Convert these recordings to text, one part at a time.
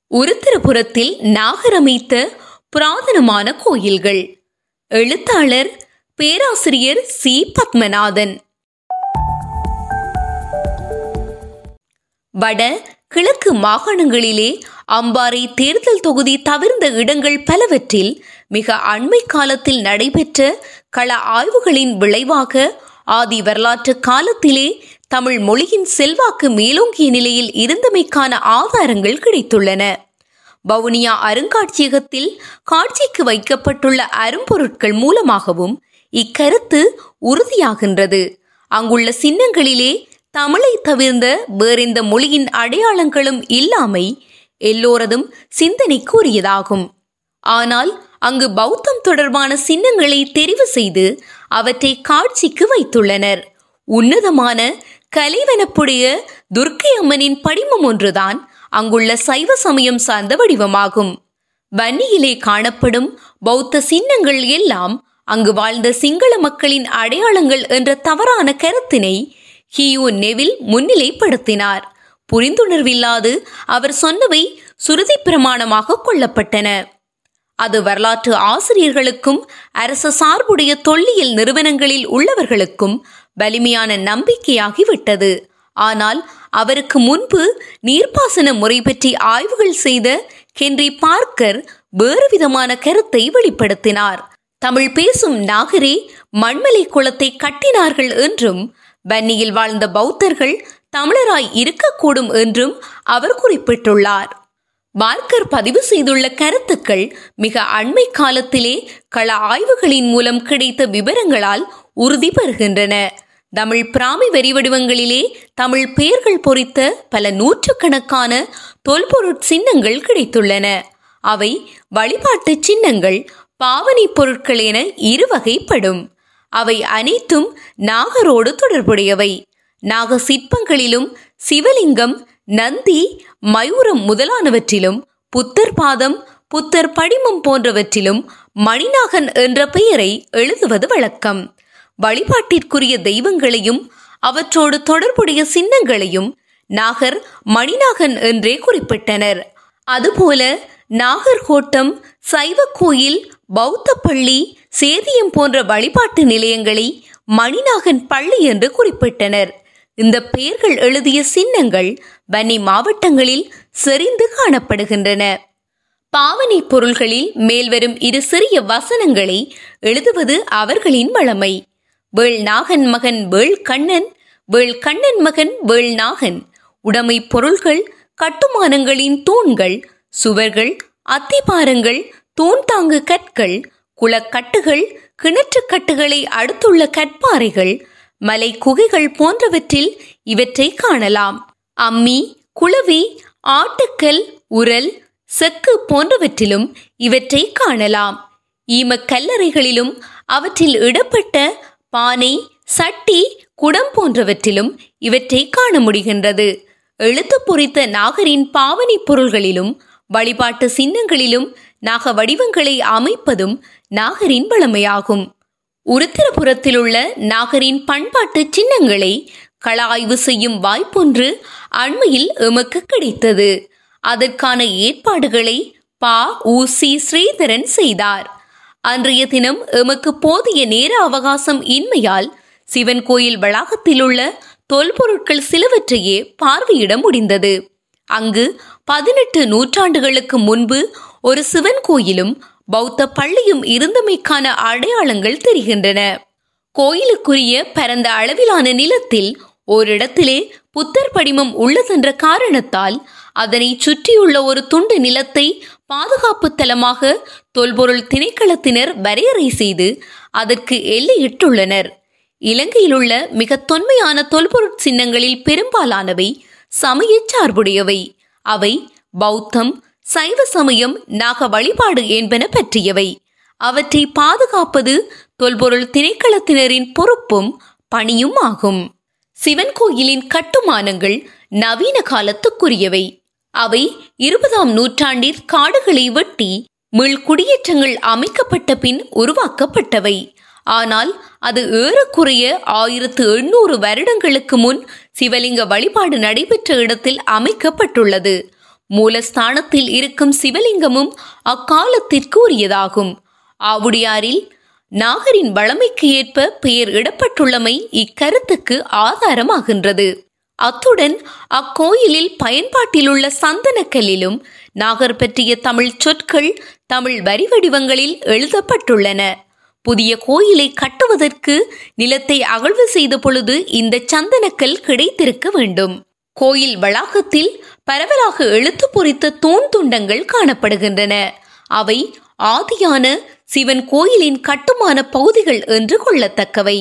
உருத்திரபுரத்தில் நாகரமைத்த புராதனமான கோயில்கள் எழுத்தாளர் பேராசிரியர் சி பத்மநாதன் வட கிழக்கு மாகாணங்களிலே அம்பாறை தேர்தல் தொகுதி தவிர்ந்த இடங்கள் பலவற்றில் மிக அண்மை காலத்தில் நடைபெற்ற கள ஆய்வுகளின் விளைவாக ஆதி வரலாற்று காலத்திலே தமிழ் மொழியின் செல்வாக்கு மேலோங்கிய நிலையில் இருந்தமைக்கான ஆதாரங்கள் கிடைத்துள்ளன வவுனியா அருங்காட்சியகத்தில் காட்சிக்கு வைக்கப்பட்டுள்ள அரும்பொருட்கள் மூலமாகவும் இக்கருத்து உறுதியாகின்றது அங்குள்ள சின்னங்களிலே தமிழை தவிர்ந்த வேறெந்த மொழியின் அடையாளங்களும் இல்லாமை எல்லோரதும் சிந்தனைக்குரியதாகும் ஆனால் அங்கு பௌத்தம் தொடர்பான சின்னங்களை தெரிவு செய்து அவற்றை காட்சிக்கு வைத்துள்ளனர் உன்னதமான கலைவனப்புடைய துர்க்கை அம்மனின் படிமம் ஒன்றுதான் அங்குள்ள சைவ சமயம் சார்ந்த வடிவமாகும் வன்னியிலே காணப்படும் பௌத்த சின்னங்கள் எல்லாம் அங்கு வாழ்ந்த சிங்கள மக்களின் அடையாளங்கள் என்ற தவறான கருத்தினை ஹியூ நெவில் முன்னிலைப்படுத்தினார் புரிந்துணர்வில்லாது அவர் சொன்னவை சுருதி பிரமாணமாக கொள்ளப்பட்டன அது வரலாற்று ஆசிரியர்களுக்கும் அரச சார்புடைய தொல்லியல் நிறுவனங்களில் உள்ளவர்களுக்கும் வலிமையான நம்பிக்கையாகிவிட்டது ஆனால் அவருக்கு முன்பு நீர்ப்பாசன முறை பற்றி ஆய்வுகள் செய்த ஹென்றி பார்க்கர் வேறு விதமான கருத்தை வெளிப்படுத்தினார் தமிழ் பேசும் நாகரே மண்மலை குளத்தை கட்டினார்கள் என்றும் வன்னியில் வாழ்ந்த பௌத்தர்கள் தமிழராய் இருக்கக்கூடும் என்றும் அவர் குறிப்பிட்டுள்ளார் பார்க்கர் பதிவு செய்துள்ள கருத்துக்கள் மிக அண்மை காலத்திலே கள ஆய்வுகளின் மூலம் கிடைத்த விவரங்களால் உறுதி பெறுகின்றன தமிழ் பிராமி வரிவடிவங்களிலே தமிழ் பெயர்கள் பொறித்த பல நூற்றுக்கணக்கான தொல்பொருட் சின்னங்கள் கிடைத்துள்ளன அவை வழிபாட்டு சின்னங்கள் பாவனை பொருட்கள் என இரு வகைப்படும் அவை அனைத்தும் நாகரோடு தொடர்புடையவை நாக சிற்பங்களிலும் சிவலிங்கம் நந்தி மயூரம் முதலானவற்றிலும் புத்தர் பாதம் புத்தர் படிமம் போன்றவற்றிலும் மணிநாகன் என்ற பெயரை எழுதுவது வழக்கம் வழிபாட்டிற்குரிய தெய்வங்களையும் அவற்றோடு தொடர்புடைய சின்னங்களையும் நாகர் மணிநாகன் என்றே குறிப்பிட்டனர் அதுபோல நாகர்கோட்டம் சைவ கோயில் பௌத்த பள்ளி சேதியம் போன்ற வழிபாட்டு நிலையங்களை மணிநாகன் பள்ளி என்று குறிப்பிட்டனர் இந்த பெயர்கள் எழுதிய சின்னங்கள் வன்னி மாவட்டங்களில் செறிந்து காணப்படுகின்றன பாவனை பொருள்களில் மேல்வரும் இரு சிறிய வசனங்களை எழுதுவது அவர்களின் வளமை வேள் நாகன் மகன் வேள் கண்ணன் வேள் கண்ணன் மகன் வேள் நாகன் உடைமை பொருள்கள் கட்டுமானங்களின் தூண்கள் சுவர்கள் அத்திபாரங்கள் தூண் தாங்கு கற்கள் குளக்கட்டுகள் கிணற்றுக்கட்டுகளை அடுத்துள்ள கற்பாறைகள் மலை குகைகள் போன்றவற்றில் இவற்றை காணலாம் அம்மி குளவி ஆட்டுக்கல் உரல் செக்கு போன்றவற்றிலும் இவற்றை காணலாம் ஈமக் கல்லறைகளிலும் அவற்றில் இடப்பட்ட பானை சட்டி குடம் போன்றவற்றிலும் இவற்றை காண முடிகின்றது எழுத்து பொறித்த நாகரின் பாவனை பொருள்களிலும் வழிபாட்டு சின்னங்களிலும் நாக வடிவங்களை அமைப்பதும் நாகரின் வளமையாகும் உருத்திரபுரத்தில் உள்ள நாகரின் பண்பாட்டு சின்னங்களை கள ஆய்வு செய்யும் வாய்ப்பொன்று அண்மையில் எமக்கு கிடைத்தது அதற்கான ஏற்பாடுகளை பா உ சி ஸ்ரீதரன் செய்தார் அன்றைய தினம் எமக்கு போதிய நேர அவகாசம் இன்மையால் சிவன் கோயில் வளாகத்தில் உள்ள தொல்பொருட்கள் சிலவற்றையே பார்வையிட முடிந்தது அங்கு பதினெட்டு நூற்றாண்டுகளுக்கு முன்பு ஒரு சிவன் கோயிலும் பௌத்த பள்ளியும் இருந்தமைக்கான அடையாளங்கள் தெரிகின்றன கோயிலுக்குரிய பரந்த அளவிலான நிலத்தில் ஓரிடத்திலே புத்தர் படிமம் உள்ளதென்ற காரணத்தால் அதனை சுற்றியுள்ள ஒரு துண்டு நிலத்தை பாதுகாப்பு தலமாக தொல்பொருள் திணைக்களத்தினர் வரையறை செய்து அதற்கு எல்லையிட்டுள்ளனர் இலங்கையில் உள்ள மிக தொன்மையான தொல்பொருட் சின்னங்களில் பெரும்பாலானவை சமய சார்புடையவை அவை பௌத்தம் சைவ சமயம் நாக வழிபாடு என்பன பற்றியவை அவற்றை பாதுகாப்பது தொல்பொருள் திணைக்களத்தினரின் பொறுப்பும் பணியும் ஆகும் சிவன் கோயிலின் கட்டுமானங்கள் நவீன காலத்துக்குரியவை அவை இருபதாம் நூற்றாண்டில் காடுகளை வெட்டி மீள் குடியேற்றங்கள் அமைக்கப்பட்ட பின் உருவாக்கப்பட்டவை ஆனால் அது ஏறக்குறைய ஆயிரத்து எண்ணூறு வருடங்களுக்கு முன் சிவலிங்க வழிபாடு நடைபெற்ற இடத்தில் அமைக்கப்பட்டுள்ளது மூலஸ்தானத்தில் இருக்கும் சிவலிங்கமும் அக்காலத்திற்கு உரியதாகும் ஆவுடையாரில் நாகரின் வளமைக்கு ஏற்ப பெயர் இடப்பட்டுள்ளமை இக்கருத்துக்கு ஆதாரமாகின்றது அத்துடன் அக்கோயிலில் பயன்பாட்டிலுள்ள சந்தனக்கல்லிலும் நாகர் பற்றிய தமிழ் சொற்கள் தமிழ் வரி வடிவங்களில் எழுதப்பட்டுள்ளன புதிய கோயிலை கட்டுவதற்கு நிலத்தை அகழ்வு செய்த பொழுது இந்த சந்தனக்கல் கிடைத்திருக்க வேண்டும் கோயில் வளாகத்தில் பரவலாக எழுத்து பொறித்த தூண் துண்டங்கள் காணப்படுகின்றன அவை ஆதியான சிவன் கோயிலின் கட்டுமான பகுதிகள் என்று கொள்ளத்தக்கவை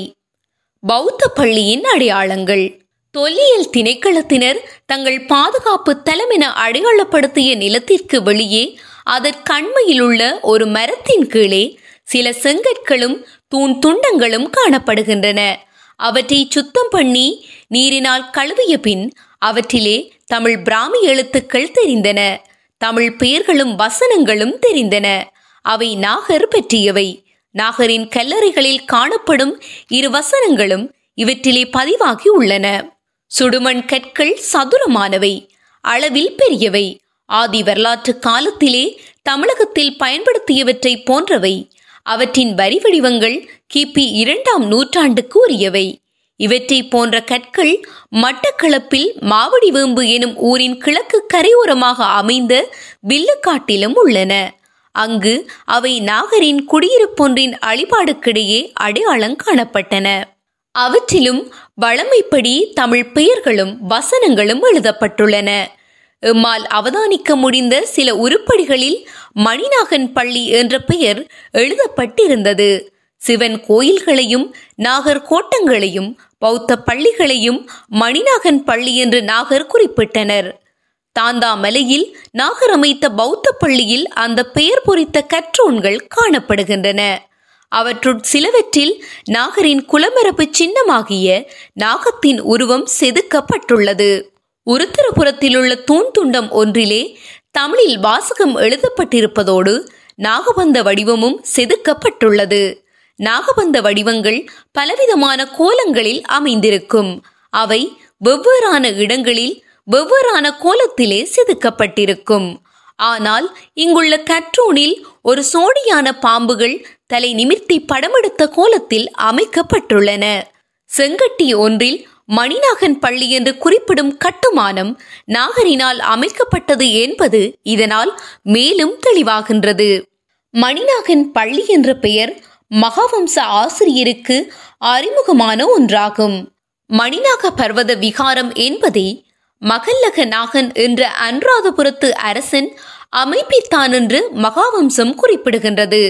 பௌத்த பள்ளியின் அடையாளங்கள் தொல்லியல் திணைக்களத்தினர் தங்கள் பாதுகாப்பு தலமென அடையாளப்படுத்திய நிலத்திற்கு வெளியே அதற்கண்மையில் உள்ள ஒரு மரத்தின் கீழே சில செங்கற்களும் தூண் துண்டங்களும் காணப்படுகின்றன அவற்றை சுத்தம் பண்ணி நீரினால் கழுவிய பின் அவற்றிலே தமிழ் பிராமி எழுத்துக்கள் தெரிந்தன தமிழ் பெயர்களும் வசனங்களும் தெரிந்தன அவை நாகர் பற்றியவை நாகரின் கல்லறைகளில் காணப்படும் இரு வசனங்களும் இவற்றிலே பதிவாகி உள்ளன சுடுமண் கற்கள் சதுரமானவை அளவில் பெரியவை ஆதி வரலாற்று காலத்திலே தமிழகத்தில் பயன்படுத்தியவற்றை போன்றவை அவற்றின் வரி வடிவங்கள் கிபி இரண்டாம் நூற்றாண்டுக்கு உரியவை இவற்றை போன்ற கற்கள் மட்டக்களப்பில் மாவடி வேம்பு எனும் ஊரின் கிழக்கு கரையோரமாக அமைந்த வில்லுக்காட்டிலும் உள்ளன அங்கு அவை நாகரின் குடியிருப்பொன்றின் அழிபாடுக்கிடையே அடையாளம் காணப்பட்டன அவற்றிலும் வளமைப்படி தமிழ் பெயர்களும் வசனங்களும் எழுதப்பட்டுள்ளன எம்மால் அவதானிக்க முடிந்த சில உருப்படிகளில் மணிநாகன் பள்ளி என்ற பெயர் எழுதப்பட்டிருந்தது சிவன் கோயில்களையும் நாகர் கோட்டங்களையும் பௌத்த பள்ளிகளையும் மணிநாகன் பள்ளி என்று நாகர் குறிப்பிட்டனர் தாந்தாமலையில் நாகர் அமைத்த பௌத்த பள்ளியில் அந்த பெயர் பொறித்த கற்றோன்கள் காணப்படுகின்றன அவற்றுள் சிலவற்றில் நாகரின் குலமரபு சின்னமாகிய நாகத்தின் உருவம் செதுக்கப்பட்டுள்ளது உருத்திரபுரத்தில் உள்ள தூண் துண்டம் ஒன்றிலே தமிழில் வாசகம் எழுதப்பட்டிருப்பதோடு நாகபந்த வடிவமும் செதுக்கப்பட்டுள்ளது நாகபந்த வடிவங்கள் பலவிதமான கோலங்களில் அமைந்திருக்கும் அவை வெவ்வேறான இடங்களில் வெவ்வேறான கோலத்திலே செதுக்கப்பட்டிருக்கும் ஆனால் இங்குள்ள கற்றூனில் ஒரு சோடியான பாம்புகள் தலை நிமிர்த்தி படமெடுத்த கோலத்தில் அமைக்கப்பட்டுள்ளன செங்கட்டி ஒன்றில் மணிநாகன் பள்ளி என்று குறிப்பிடும் கட்டுமானம் நாகரினால் அமைக்கப்பட்டது என்பது இதனால் மேலும் தெளிவாகின்றது மணிநாகன் பள்ளி என்ற பெயர் மகாவம்ச ஆசிரியருக்கு அறிமுகமான ஒன்றாகும் மணிநாக பர்வத விகாரம் என்பதை மகல்லக நாகன் என்ற அனுராதபுரத்து அரசன் அமைப்பித்தான் என்று மகாவம்சம் குறிப்பிடுகின்றது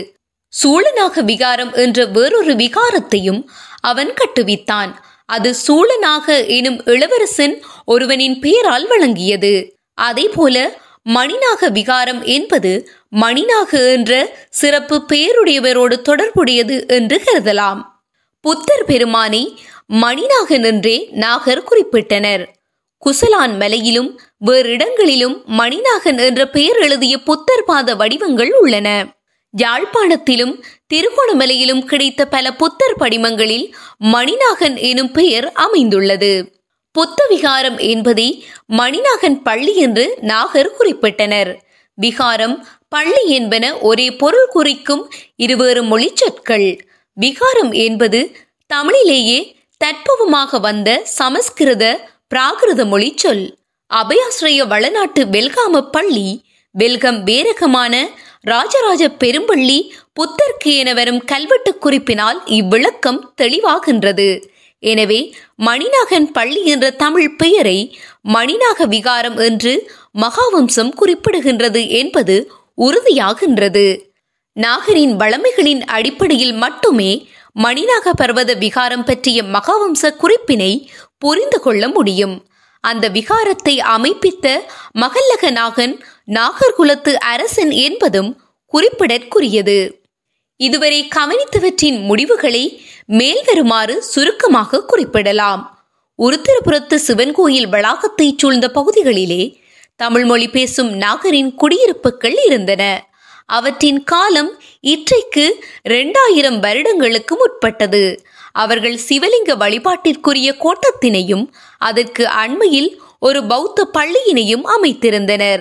சூழநாக விகாரம் என்ற வேறொரு விகாரத்தையும் அவன் கட்டுவித்தான் அது சூழனாக எனும் இளவரசன் ஒருவனின் பெயரால் வழங்கியது அதேபோல மணிநாக விகாரம் என்பது மணிநாக என்ற சிறப்பு பெயருடையவரோடு தொடர்புடையது என்று கருதலாம் புத்தர் பெருமானை மணிநாகன் என்றே நாகர் குறிப்பிட்டனர் குசலான் மலையிலும் வேறு இடங்களிலும் மணிநாகன் என்ற பெயர் எழுதிய புத்தர் பாத வடிவங்கள் உள்ளன யாழ்ப்பாணத்திலும் திருகோணமலையிலும் கிடைத்த பல புத்தர் படிமங்களில் மணிநாகன் எனும் பெயர் அமைந்துள்ளது புத்த விகாரம் என்பதை மணிநாகன் பள்ளி என்று நாகர் குறிப்பிட்டனர் விகாரம் பள்ளி என்பன ஒரே பொருள் குறிக்கும் இருவேறு மொழி சொற்கள் விகாரம் என்பது தமிழிலேயே தற்பவமாக வந்த சமஸ்கிருத பிராகிருத மொழி சொல் அபயாசிரய வளநாட்டு வெல்காம பள்ளி வெல்கம் வேரகமான ராஜராஜ பெரும்பள்ளி புத்தர்க்கு என வரும் கல்வெட்டு குறிப்பினால் இவ்விளக்கம் தெளிவாகின்றது எனவே மணிநாகன் பள்ளி என்ற தமிழ் பெயரை மணிநாக விகாரம் என்று மகாவம்சம் குறிப்பிடுகின்றது என்பது உறுதியாகின்றது நாகரின் வளமைகளின் அடிப்படையில் மட்டுமே மணிநாக பர்வத விகாரம் பற்றிய மகாவம்ச குறிப்பினை புரிந்து கொள்ள முடியும் அந்த விகாரத்தை அமைப்பித்த மகல்லக நாகன் நாகர்குலத்து அரசன் என்பதும் குறிப்பிடற்குரியது இதுவரை கவனித்தவற்றின் முடிவுகளை மேல் வருமாறு சுருக்கமாக குறிப்பிடலாம் உருத்திரபுரத்து சிவன் கோயில் வளாகத்தைச் சூழ்ந்த பகுதிகளிலே தமிழ் மொழி பேசும் நாகரின் குடியிருப்புகள் இருந்தன அவற்றின் காலம் இற்றைக்கு இரண்டாயிரம் வருடங்களுக்கு முற்பட்டது அவர்கள் சிவலிங்க வழிபாட்டிற்குரிய கோட்டத்தினையும் அதற்கு அண்மையில் ஒரு பௌத்த பள்ளியினையும் அமைத்திருந்தனர்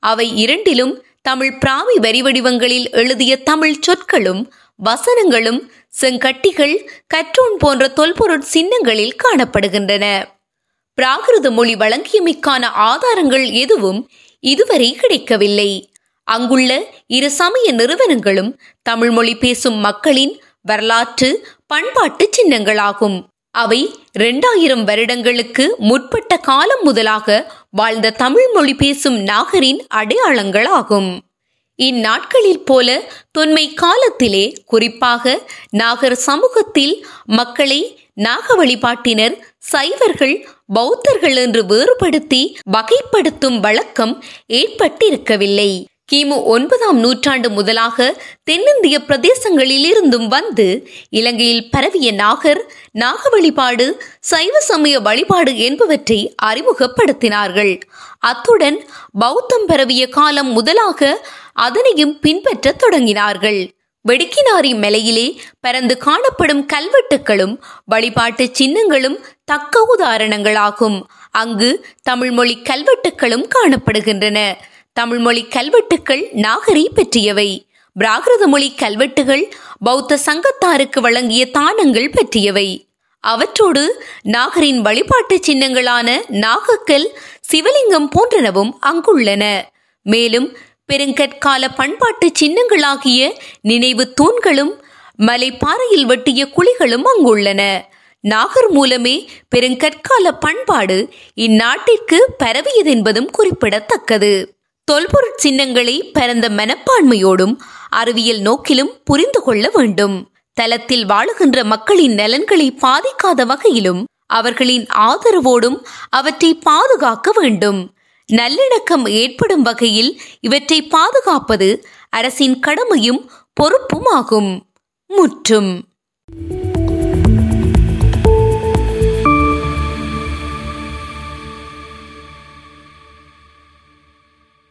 அவை இரண்டிலும் தமிழ் பிராமி வரிவடிவங்களில் எழுதிய தமிழ் சொற்களும் வசனங்களும் செங்கட்டிகள் கற்றோன் போன்ற தொல்பொருட் சின்னங்களில் காணப்படுகின்றன பிராகிருத மொழி வழங்கியமைக்கான ஆதாரங்கள் எதுவும் இதுவரை கிடைக்கவில்லை அங்குள்ள இரு சமய நிறுவனங்களும் தமிழ் மொழி பேசும் மக்களின் வரலாற்று பண்பாட்டு சின்னங்களாகும் அவை இரண்டாயிரம் வருடங்களுக்கு முற்பட்ட காலம் முதலாக வாழ்ந்த தமிழ் மொழி பேசும் நாகரின் அடையாளங்களாகும் இந்நாட்களில் போல தொன்மை காலத்திலே குறிப்பாக நாகர் சமூகத்தில் மக்களை நாக வழிபாட்டினர் சைவர்கள் பௌத்தர்கள் என்று வேறுபடுத்தி வகைப்படுத்தும் வழக்கம் ஏற்பட்டிருக்கவில்லை கிமு ஒன்பதாம் நூற்றாண்டு முதலாக தென்னிந்திய பிரதேசங்களில் இருந்தும் வந்து இலங்கையில் பரவிய நாகர் நாக வழிபாடு சைவ சமய வழிபாடு என்பவற்றை அறிமுகப்படுத்தினார்கள் அத்துடன் பௌத்தம் பரவிய காலம் முதலாக அதனையும் பின்பற்றத் தொடங்கினார்கள் வெடிக்கினாரி மலையிலே பரந்து காணப்படும் கல்வெட்டுகளும் வழிபாட்டு சின்னங்களும் தக்க உதாரணங்களாகும் அங்கு தமிழ்மொழி கல்வெட்டுகளும் காணப்படுகின்றன தமிழ்மொழி கல்வெட்டுக்கள் நாகரை பற்றியவை பிராகிருத மொழி கல்வெட்டுகள் பௌத்த சங்கத்தாருக்கு வழங்கிய தானங்கள் பற்றியவை அவற்றோடு நாகரின் வழிபாட்டு சின்னங்களான நாகக்கல் சிவலிங்கம் போன்றனவும் அங்குள்ளன மேலும் பெருங்கற்கால பண்பாட்டு சின்னங்களாகிய நினைவு தூண்களும் மலைப்பாறையில் வெட்டிய குழிகளும் அங்குள்ளன நாகர் மூலமே பெருங்கற்கால பண்பாடு இந்நாட்டிற்கு பரவியதென்பதும் குறிப்பிடத்தக்கது தொல்பொருட் சின்னங்களை பரந்த மனப்பான்மையோடும் அறிவியல் நோக்கிலும் புரிந்து கொள்ள வேண்டும் தலத்தில் வாழுகின்ற மக்களின் நலன்களை பாதிக்காத வகையிலும் அவர்களின் ஆதரவோடும் அவற்றை பாதுகாக்க வேண்டும் நல்லிணக்கம் ஏற்படும் வகையில் இவற்றை பாதுகாப்பது அரசின் கடமையும் பொறுப்பும் ஆகும் முற்றும்